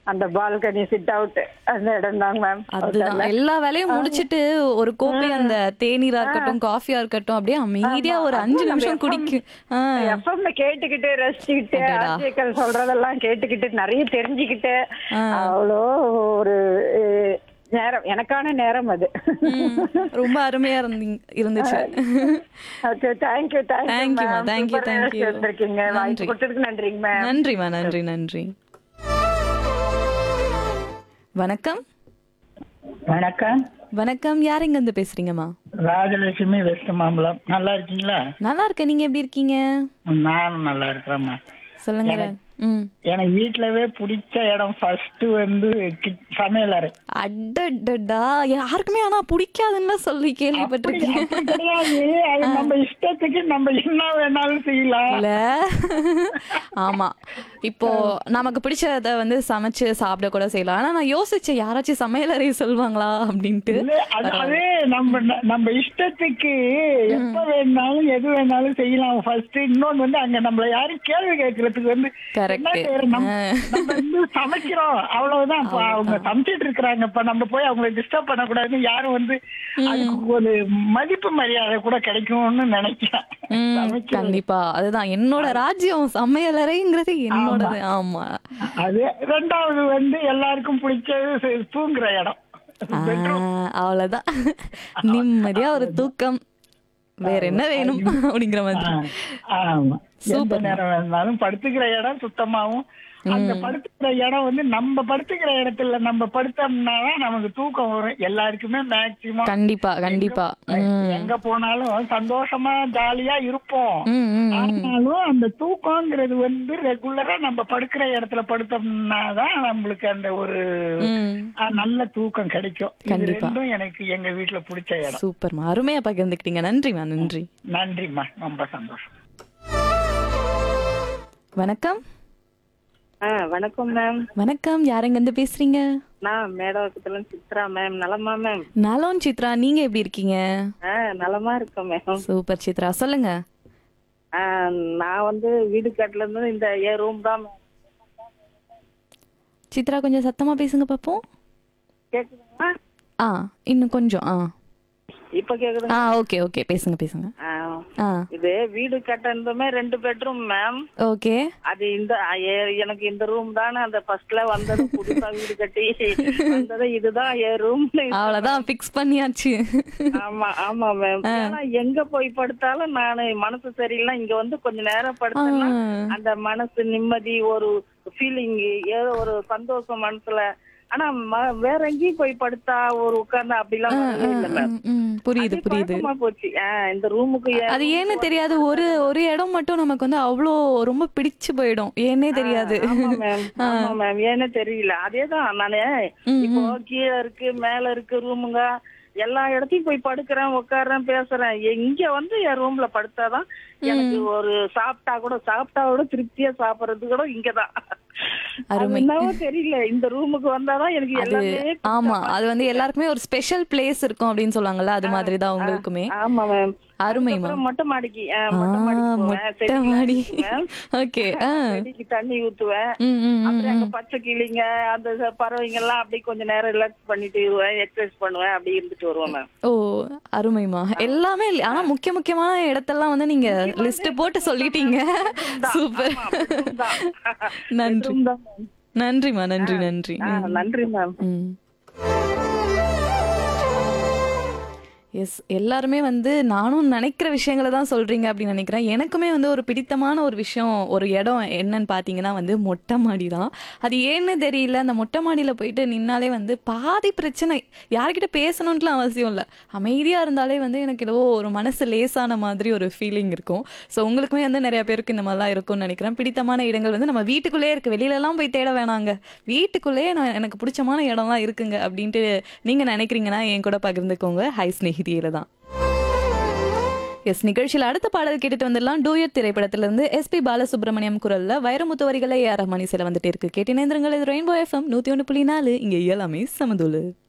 அந்த balcony sit out அந்த இடம் தாங்க மேம் அதுதான் எல்லா வேலையும் முடிச்சிட்டு ஒரு கோப்பை அந்த தேநீரா இருக்கட்டும் காஃபியா இருக்கட்டும் அப்படியே அமைதியா ஒரு அஞ்சு நிமிஷம் குடிக்கும் ஆ, எஃப்எம் கேட்டுக்கிட்டு ரசிச்சுக்கிட்டு அடடா. ஆர்ஜிக்கல் சொல்றதெல்லாம் கேட்டுக்கிட்டு நிறைய தெரிஞ்சுக்கிட்டு அவ்வளோ ஒரு அஹ், நேரம் எனக்கான நேரம் அது ம், ரொம்ப அருமையா இருந்தீங்க இருந்துச்சு okay thank you Thank you, ma. Thank you, thank you. வந்திருக்கீங்க வாய்ப்பு நன்றி. கொடுத்ததுக்கு நன்றிங்க மேம் நன்றிமா நன்றி நன்றி வணக்கம் வணக்கம் வணக்கம் யார் எங்க இருந்து பேசுறீங்கம்மா ராஜலட்சுமி வெஸ்ட் மாம்பலம் நல்லா இருக்கீங்களா நல்லா இருக்கேன் நீங்க எப்படி இருக்கீங்க நானும் நல்லா இருக்கிறேம்மா சொல்லுங்க ம் எனக்கு வீட்லவே பிடிச்ச இடம் ஃபர்ஸ்ட் வந்து கிட்- சமையலறை அடடடா யாருக்குமே ஆனா பிடிக்காதுன்னு சொல்லி கேள்விப்பட்டிருக்கேன் அப்படி கிடையாது அது நம்ம இஷ்டத்துக்கு நம்ம என்ன வேணாலும் செய்யலாம் இல்ல ஆமா இப்போ நமக்கு பிடிச்சத வந்து சமைச்சு சாப்பிட கூட செய்யலாம் ஆனா நான் யோசிச்சேன் யாராச்சும் சமையலறை சொல்லுவாங்களா அப்படின்ட்டு இல்ல, அதாவது நம்ம நம்ம இஷ்டத்துக்கு எப்ப வேணாலும் எது வேணாலும் செய்யலாம் ஃபர்ஸ்ட் இன்னொன்னு வந்து அங்க நம்மள யாரும் கேள்வி கேட்கறதுக்கு வந்து Correct. என்ன செய்யறோம்? நம்ம ஆ. நம்ம வந்து சமைக்கிறோம் அவ்வளவுதான் இப்ப அவங்க சமைச்சிட்டு இருக்கிறாங்க இப்ப நம்ம போய் அவங்களை டிஸ்டர்ப் பண்ணக்கூடாதுன்னு யாரும் வந்து அதுக்கு ஒரு மதிப்பு மரியாதை கூட கிடைக்கும்னு நினைக்கிறேன் ம், சமைக்கிறது. கண்டிப்பா அதுதான் என்னோட ராஜ்யம் சமையலறைங்கிறது என்னோடது ஆமா அது ரெண்டாவது வந்து எல்லாருக்கும் பிடிச்சது சு- தூங்குற இடம் ஆ, அவ்வளவுதான் நிம்மதியா ஒரு தூக்கம் வேற என்ன வேணும் அப்படிங்கிற மாதிரி ஆ, ஆமா எந்த சூப்பர். நேரம் வேணாலும் படுத்துக்கிற இடம் சுத்தமாவும் அந்த படுத்துக்கிற இடம் வந்து நம்ம படுத்துக்கிற இடத்துல நம்ம படுத்தோம்னா தான் நமக்கு தூக்கம் வரும் எல்லாருக்குமே மேக்சிமம் கண்டிப்பா கண்டிப்பா ம் எங்க போனாலும் சந்தோஷமா ஜாலியா இருப்போம் ம், ம், ம். ஆனாலும் அந்த தூக்கங்கிறது வந்து ரெகுலரா நம்ம படுக்கிற இடத்துல படுத்தோம்னா தான் நம்மளுக்கு அந்த ஒரு ம் ஆ, நல்ல தூக்கம் கிடைக்கும் இது கண்டிப்பா. ரெண்டும் எனக்கு எங்க வீட்டுல பிடிச்ச இடம் சூப்பர்மா அருமையா பகிர்ந்துக்கிட்டீங்க நன்றிமா நன்றி நன்றிம்மா ரொம்ப சந்தோஷம் வணக்கம் ஆ வணக்கம் மேம் வணக்கம் யாருங்க இருந்து பேசுறீங்க நான் மேடவாக்கத்துல சித்ரா மேம் நலமா மேம் நலோன் சித்ரா நீங்க எப்படி இருக்கீங்க ஆ நலமா இருக்கேன் மேம் சூப்பர் சித்ரா சொல்லுங்க ஆ, நான் வந்து வீடு கட்டல இருந்து இந்த ஏ ரூம் தான் ma'am. சித்ரா கொஞ்சம் சத்தமா பேசுங்க பாப்போம் கேக்குதுங்களா ஆ இன்னும் கொஞ்சம் ஆ இப்ப கேக்குதுங்க ஆ ஓகே ஓகே பேசுங்க பேசுங்க ஆ, ஆ இது வீடு கட்டினதுமே ரெண்டு பெட்ரூம் மேம் ஓகே அது இந்த ஆ, ஏ- எனக்கு இந்த ரூம் தானே அந்த ஃபர்ஸ்ட்ல வந்தது புதுசா வீடு கட்டி வந்தது இதுதான் ஏ ரூம் அவ்வளவுதான் ஃபிக்ஸ் பண்ணியாச்சு ஆமா ஆமா மேம் ஏன்னா எங்க போய் படுத்தாலும் நானு மனசு சரியில்லை இங்க வந்து கொஞ்ச நேரம் படுத்தேன்னா ஆ. அந்த மனசு நிம்மதி ஒரு ஃபீலிங் ஏதோ ஒரு சந்தோஷம் மனசுல ஆனா ம- வேற எங்கேயும் போய் படுத்தா ஒரு உட்கார்ந்தா அப்படிலாம் வரவே இல்லை மேம் ம், ம், புரியுது அது புரியுது பழக்கமா போச்சு ஆ, இந்த ரூமுக்கு அது ஏன்னு தெரியாது ஒரு ஒரு இடம் மட்டும் நமக்கு வந்து அவ்வளோ ரொம்ப பிடிச்சு போயிடும் ஏன்னே தெரியாது ஆமா மேம் ஆமா மேம் ஏன்னு தெரியல அதேதான் நானு ம், இப்போ கீழே இருக்கு மேல இருக்கு ரூமுங்க எல்லா இடத்தையும் போய் படுக்கிறேன் உட்கார்றேன் பேசுறேன் இங்க வந்து என் ரூம்ல படுத்தாதான் எனக்கு ஒரு சாப்பிட்டா கூட சாப்பிட்டா கூட திருப்தியா சாப்பிடுறது கூட இங்கதான் அது அருமை. என்னவோ தெரியல இந்த ரூமுக்கு வந்தாதான் எனக்கு அது எல்லாமே ஆமா அது வந்து எல்லாருக்குமே ஒரு ஸ்பெஷல் பிளேஸ் இருக்கும் அப்படின்னு சொல்லுவாங்கல்ல அது மாதிரி தான் உங்களுக்குமே ஆமா மேம் அருமைமா அப்புறம் மொட்டை மாடிக்கு ஆ, ஆ, மொட்டை மாடிக்கு போவேன் மொட்டை செடிக்கு மாடி ஊத்துவேன். ஓகே ஆ செடிக்கு தண்ணி ஊத்துவேன் ம், ம், ம், அப்புறம் அங்க ம். பச்சை கிளிங்க அந்த ச- பறவைங்க எல்லாம் அப்படியே கொஞ்ச நேரம் ரிலாக்ஸ் பண்ணிட்டு வருவேன் எக்ஸசைஸ் பண்ணுவேன் அப்படி இருந்துட்டு வருவேன் மேம் ஓ அருமைமா எல்லாமே இல்ல- ஆனா முக்கிய முக்கியமான இடத்தெல்லாம் வந்து நீங்க லிஸ்ட் போட்டு சொல்லிட்டீங்க சூப்பர் நன்றி நன்றிமா நன்றி நன்றி ம். நன்றி மேம் ம் எஸ் எல்லாருமே வந்து நானும் நினைக்கிற விஷயங்களை தான் சொல்றீங்க அப்படின்னு நினைக்கிறேன் எனக்குமே வந்து ஒரு பிடித்தமான ஒரு விஷயம் ஒரு இடம் என்னன்னு பார்த்தீங்கன்னா வந்து மொட்டை மாடி தான் அது ஏன்னு தெரியல அந்த மொட்டை மாடியில் போயிட்டு நின்னாலே வந்து பாதி பிரச்சனை யார்கிட்ட பேசணுன்ட்டுலாம் அவசியம் இல்லை அமைதியாக இருந்தாலே வந்து எனக்கு ஏதோ ஒரு மனசு லேசான மாதிரி ஒரு ஃபீலிங் இருக்கும் ஸோ உங்களுக்குமே வந்து நிறைய பேருக்கு இந்த மாதிரிலாம் இருக்கும்னு நினைக்கிறேன் பிடித்தமான இடங்கள் வந்து நம்ம வீட்டுக்குள்ளே இருக்கு வெளியிலலாம் போய் தேட வேணாங்க வீட்டுக்குள்ளேயே நான் எனக்கு பிடிச்சமான இடம்லாம் இருக்குங்க அப்படின்ட்டு நீங்கள் நினைக்கிறீங்கன்னா என் கூட பகிர்ந்துக்கோங்க ஹை ஸ்நேகிதியில தான் எஸ் நிகழ்ச்சியில் அடுத்த பாடல் கேட்டுட்டு வந்துடலாம் டூயட் திரைப்படத்திலிருந்து எஸ்பி பாலசுப்ரமணியம் குரல்ல வைரமுத்து வரிகளை ஏஆர் ரஹ்மானி சில வந்துட்டு இருக்கு கேட்டினேந்திரங்கள் இது ரெயின்போ எஃப்எம் நூத்தி ஒன்று புள்ளி நாலு இங்க எல்லாமே சமதுள்ளு